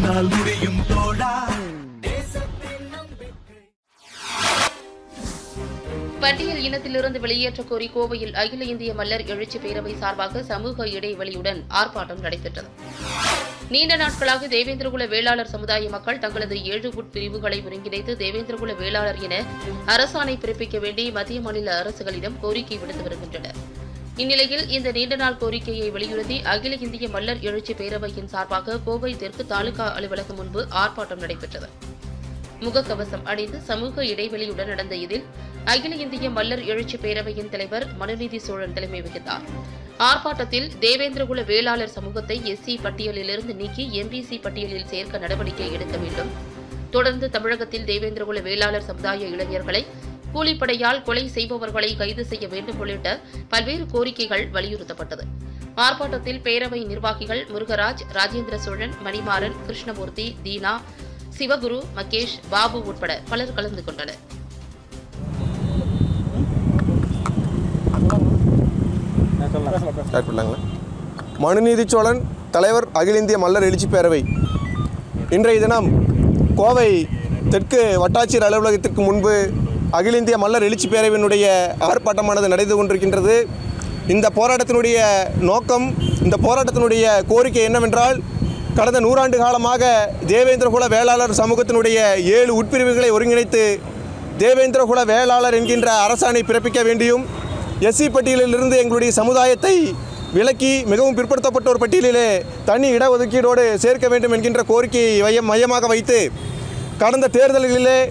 உன்னால் முடியும் தோழா பட்டியல் இனத்திலிருந்து வெளியேற்ற கோரி கோவையில் அகில இந்திய மல்லர் எழுச்சி பேரவை சார்பாக சமூக இடைவெளியுடன் ஆர்ப்பாட்டம் நடைபெற்றது நீண்ட நாட்களாக தேவேந்திரகுல வேளாளர் சமுதாய மக்கள் தங்களது ஏழு உட்பிரிவுகளை ஒருங்கிணைத்து தேவேந்திரகுல வேளாளர் என அரசாணை பிறப்பிக்க வேண்டி மத்திய மாநில அரசுகளிடம் கோரிக்கை விடுத்து வருகின்றனர் இந்நிலையில் இந்த நீண்ட நாள் கோரிக்கையை வலியுறுத்தி அகில இந்திய மல்லர் எழுச்சி பேரவையின் சார்பாக கோவை தெற்கு தாலுகா அலுவலகம் முன்பு ஆர்ப்பாட்டம் நடைபெற்றது முகக்கவசம் அணிந்து சமூக இடைவெளியுடன் நடந்த இதில் அகில இந்திய மல்லர் எழுச்சி பேரவையின் தலைவர் மனுநீதி சோழன் தலைமை வகித்தார் ஆர்ப்பாட்டத்தில் தேவேந்திரகுல வேளாளர் சமூகத்தை எஸ்சி பட்டியலிலிருந்து நீக்கி எம்பிசி பட்டியலில் சேர்க்க நடவடிக்கை எடுக்க வேண்டும் தொடர்ந்து தமிழகத்தில் தேவேந்திரகுல வேளாளர் சமுதாய இளைஞர்களை கூலிப்படையால் கொலை செய்பவர்களை கைது செய்ய வேண்டும் உள்ளிட்ட பல்வேறு கோரிக்கைகள் வலியுறுத்தப்பட்டது ஆர்ப்பாட்டத்தில் பேரவை நிர்வாகிகள் முருகராஜ் ராஜேந்திர சோழன் மணிமாறன் கிருஷ்ணமூர்த்தி தீனா சிவகுரு மகேஷ் பாபு உட்பட பலர் கலந்து கொண்டனர் ஸ்டார்ட் பண்ணலாங்களா மனுநீதி சோழன் தலைவர் அகில இந்திய மல்லர் எழுச்சி பேரவை இன்றைய தினம் கோவை தெற்கு வட்டாட்சியர் அலுவலகத்திற்கு முன்பு அகில இந்திய மல்லர் எழுச்சி பேரவையினுடைய ஆர்ப்பாட்டமானது நடந்து கொண்டிருக்கின்றது இந்த போராட்டத்தினுடைய நோக்கம் இந்த போராட்டத்தினுடைய கோரிக்கை என்னவென்றால் கடந்த நூறாண்டு காலமாக தேவேந்திரகுல வேளாளர் சமூகத்தினுடைய ஏழு உட்பிரிவுகளை ஒருங்கிணைத்து தேவேந்திரகுல வேளாளர் என்கின்ற அரசாணை பிறப்பிக்க வேண்டியும் எஸ்சி பட்டியலிலிருந்து எங்களுடைய சமுதாயத்தை விலக்கி மிகவும் பிற்படுத்தப்பட்ட ஒரு பட்டியலிலே தனி இடஒதுக்கீடோடு சேர்க்க வேண்டும் என்கின்ற கோரிக்கையை மையம் மையமாக வைத்து கடந்த தேர்தல்களிலே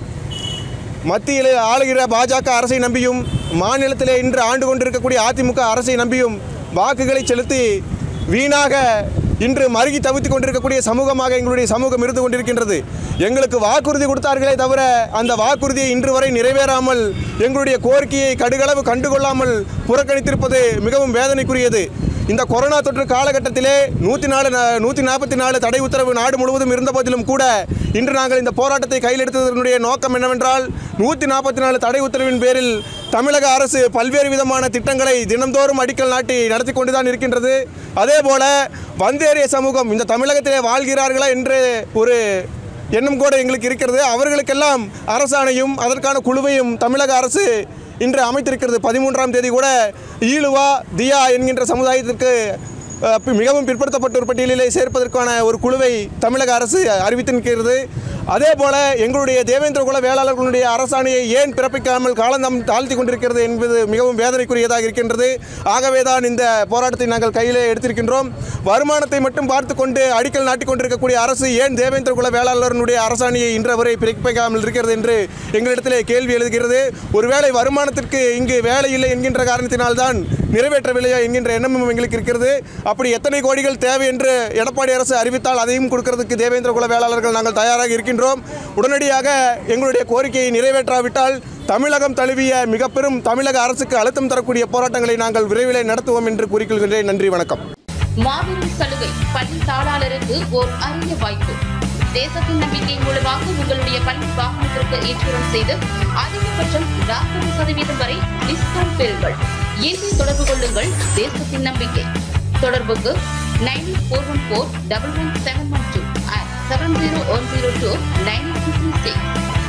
மத்தியிலே ஆளுகிற பாஜக அரசை நம்பியும் மாநிலத்திலே இன்று ஆண்டு கொண்டிருக்கக்கூடிய அதிமுக அரசை நம்பியும் வாக்குகளை செலுத்தி வீணாக இன்று மருகி தவித்துக் கொண்டிருக்கக்கூடிய சமூகமாக எங்களுடைய சமூகம் இருந்து கொண்டிருக்கின்றது எங்களுக்கு வாக்குறுதி கொடுத்தார்களே தவிர அந்த வாக்குறுதியை இன்று வரை நிறைவேறாமல் எங்களுடைய கோரிக்கையை கடுகளவு கண்டுகொள்ளாமல் புறக்கணித்திருப்பது மிகவும் வேதனைக்குரியது இந்த கொரோனா தொற்று காலகட்டத்திலே நூற்றி நாலு நூற்றி நாற்பத்தி நாலு தடை உத்தரவு நாடு முழுவதும் இருந்த போதிலும் கூட இன்று நாங்கள் இந்த போராட்டத்தை கையில் எடுத்ததனுடைய நோக்கம் என்னவென்றால் நூற்றி நாற்பத்தி நாலு தடை உத்தரவின் பேரில் தமிழக அரசு பல்வேறு விதமான திட்டங்களை தினந்தோறும் அடிக்கல் நாட்டி நடத்தி கொண்டு தான் இருக்கின்றது அதே போல வந்தேறிய சமூகம் இந்த தமிழகத்திலே வாழ்கிறார்களா என்று ஒரு எண்ணம் கூட எங்களுக்கு இருக்கிறது அவர்களுக்கெல்லாம் அரசாணையும் அதற்கான குழுவையும் தமிழக அரசு இன்று அமைத்திருக்கிறது பதிமூன்றாம் தேதி கூட ஈழுவா தியா என்கின்ற சமுதாயத்திற்கு அஹ், பி- மிகவும் பிற்படுத்தப்பட்ட ஒரு பட்டியலிலே சேர்ப்பதற்கான ஒரு குழுவை தமிழக அரசு அறிவித்திருக்கிறது அதே போல எங்களுடைய தேவேந்திர குல வேளாளர்களுடைய அரசாணையை ஏன் பிறப்பிக்காமல் காலந்தம் தாழ்த்தி கொண்டிருக்கிறது என்பது மிகவும் வேதனைக்குரியதாக இருக்கின்றது ஆகவே தான் இந்த போராட்டத்தை நாங்கள் கையிலே எடுத்திருக்கின்றோம் வருமானத்தை மட்டும் பார்த்து கொண்டு அடிக்கல் நாட்டிக் கொண்டிருக்கக்கூடிய அரசு ஏன் தேவேந்திர குல வேளாளர்களுடைய அரசாணையை இன்று வரை பிறப்பிக்காமல் இருக்கிறது என்று எங்களிடத்திலே கேள்வி எழுதுகிறது ஒருவேளை வருமானத்திற்கு இங்கு வேலை இல்லை என்கின்ற காரணத்தினால்தான் நிறைவேற்றவில்லையா என்கின்ற எண்ணமும் எங்களுக்கு இருக்கிறது அப்படி எத்தனை கோடிகள் தேவை என்று எடப்பாடி அரசு அறிவித்தால் அதையும் கொடுக்கிறதுக்கு தேவேந்திர குல வேளாளர்கள் நாங்கள் தயாராக இருக்கின்றோம் உடனடியாக எங்களுடைய கோரிக்கையை நிறைவேற்றாவிட்டால் தமிழகம் தழுவிய மிக பெரும் தமிழக அரசுக்கு அழுத்தம் தரக்கூடிய போராட்டங்களை நாங்கள் விரைவிலே நடத்துவோம் என்று கூறிக்கொள்கின்றேன் நன்றி வணக்கம் மாபெரும் சலுகை பள்ளி தாளாளருக்கு ஓர் அரிய வாய்ப்பு தேசத்தின் நம்பிக்கை மூலமாக உங்களுடைய பள்ளி வாகனத்திற்கு இன்சூரன்ஸ் செய்து அதிகபட்சம் நாற்பது சதவீதம் வரை டிஸ்கவுண்ட் பெறுங்கள் இன்றி தொடர்பு கொள்ளுங்கள் தேசத்தின் நம்பிக்கை தொடர்புக்கு nine four one four double one seven one two seven zero one zero two nine two three six